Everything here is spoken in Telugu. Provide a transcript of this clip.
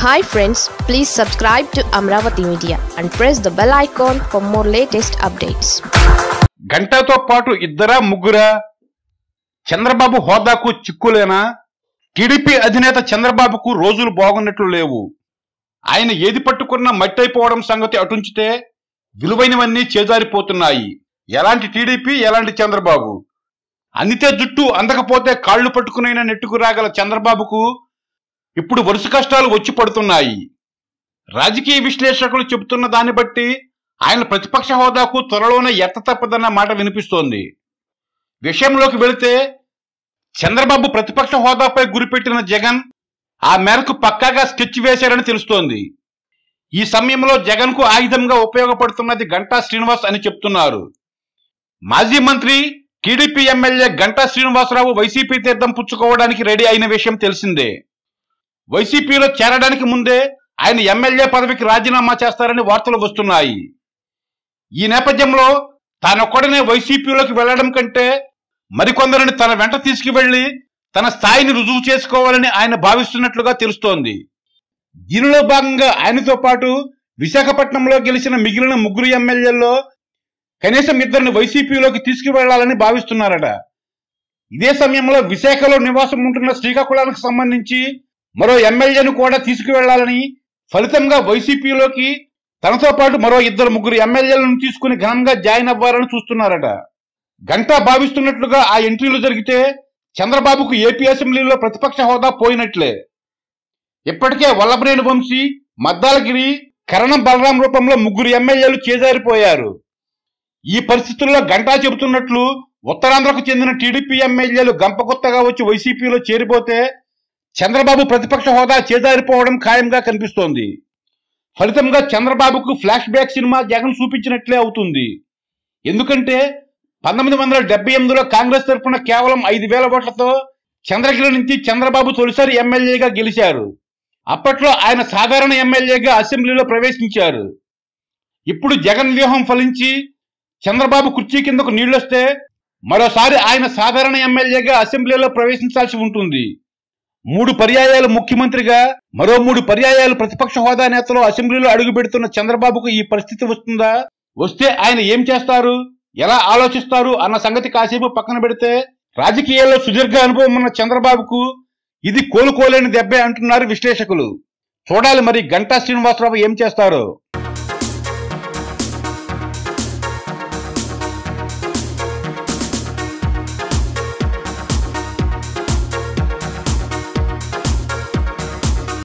hi friends please subscribe to Amaravati media and press the bell icon for more latest updates గంటతో పాటు ఇద్దరా ముగ్గురా చంద్రబాబు హోదాకు చిక్కులేనా టీడీపీ అధినేత చంద్రబాబుకు రోజులు బాగున్నట్లు లేవు ఆయన ఏది పట్టుకున్నా మట్టయిపోవడం సంగతి అటుంచితే విలువైనవన్నీ చేజారిపోతున్నాయి ఎలాంటి టీడీపీ ఎలాంటి చంద్రబాబు అందితే జుట్టు అందకపోతే కాళ్ళు పట్టుకునైనా నెట్టుకు రాగల చంద్రబాబుకు ఇప్పుడు వరుస కష్టాలు వచ్చి పడుతున్నాయి రాజకీయ విశ్లేషకులు చెబుతున్న దాన్ని బట్టి ఆయన ప్రతిపక్ష హోదాకు త్వరలోనే ఎత్త తప్పదన్న మాట వినిపిస్తోంది విషయంలోకి వెళితే చంద్రబాబు ప్రతిపక్ష హోదాపై గురిపెట్టిన జగన్ ఆ మేరకు పక్కాగా స్కెచ్ వేశారని తెలుస్తోంది ఈ సమయంలో జగన్ కు ఆయుధంగా ఉపయోగపడుతున్నది గంటా శ్రీనివాస్ అని చెప్తున్నారు మాజీ మంత్రి TDP MLA Ganta Srinivasarao YCP తీర్థం పుచ్చుకోవడానికి రెడీ అయిన విషయం తెలిసిందే వైసీపీలో చేరడానికి ముందే ఆయన ఎమ్మెల్యే పదవికి రాజీనామా చేస్తారని వార్తలు వస్తున్నాయి ఈ నేపథ్యంలో తానొక్కడనే వైసీపీలోకి వెళ్లడం కంటే మరికొందరిని తన వెంట తీసుకువెళ్లి తన స్థాయిని రుజువు చేసుకోవాలని ఆయన భావిస్తున్నట్లుగా తెలుస్తోంది దీనిలో భాగంగా ఆయనతో పాటు విశాఖపట్నంలో గెలిచిన మిగిలిన ముగ్గురు ఎమ్మెల్యేల్లో కనీసం ఇద్దరిని వైసీపీలోకి తీసుకువెళ్లాలని భావిస్తున్నారట ఇదే సమయంలో విశాఖలో నివాసం ఉంటున్న శ్రీకాకుళానికి సంబంధించి మరో ఎమ్మెల్యేను కూడా తీసుకువెళ్లాలని ఫలితంగా వైసీపీలోకి తనతో పాటు మరో ఇద్దరు ముగ్గురు ఎమ్మెల్యేలను తీసుకుని ఘనంగా జాయిన్ అవ్వాలని చూస్తున్నారట గంటా భావిస్తున్నట్లుగా ఆ ఎంట్రీలు జరిగితే చంద్రబాబుకు ఏపీ అసెంబ్లీలో ప్రతిపక్ష హోదా పోయినట్లే ఇప్పటికే వల్లభనేని వంశీ మద్దాలగిరి కరణం బలరాం రూపంలో ముగ్గురు ఎమ్మెల్యేలు చేజారిపోయారు ఈ పరిస్థితుల్లో గంటా చెబుతున్నట్లు ఉత్తరాంధ్రకు చెందిన టీడీపీ ఎమ్మెల్యేలు గంపకొత్తగా వచ్చి వైసీపీలో చేరిపోతే చంద్రబాబు ప్రతిపక్ష హోదా చేజారిపోవడం ఖాయంగా కనిపిస్తోంది ఫలితంగా చంద్రబాబుకు ఫ్లాష్ బ్యాక్ సినిమా జగన్ చూపించినట్లే అవుతుంది ఎందుకంటే పంతొమ్మిది వందల డెబ్బై ఎనిమిదిలో కాంగ్రెస్ తరఫున కేవలం ఐదు వేల ఓట్లతో చంద్రగిరి నుంచి చంద్రబాబు తొలిసారి ఎమ్మెల్యేగా గెలిచారు అప్పట్లో ఆయన సాధారణ ఎమ్మెల్యేగా అసెంబ్లీలో ప్రవేశించారు ఇప్పుడు జగన్ వ్యూహం ఫలించి చంద్రబాబు కుర్చీ కిందకు నీళ్లొస్తే మరోసారి ఆయన సాధారణ ఎమ్మెల్యేగా అసెంబ్లీలో ప్రవేశించాల్సి ఉంటుంది మూడు పర్యాయాలు ముఖ్యమంత్రిగా మరో మూడు పర్యాయాలు ప్రతిపక్ష హోదా నేతలు అసెంబ్లీలో అడుగు పెడుతున్న చంద్రబాబుకు ఈ పరిస్థితి వస్తుందా వస్తే ఆయన ఏం చేస్తారు ఎలా ఆలోచిస్తారు అన్న సంగతి కాసేపు పక్కన పెడితే రాజకీయాల్లో సుదీర్ఘ అనుభవం ఉన్న చంద్రబాబుకు ఇది కోలుకోలేని దెబ్బే అంటున్నారు విశ్లేషకులు చూడాలి మరి గంటా శ్రీనివాసరావు ఏం చేస్తారో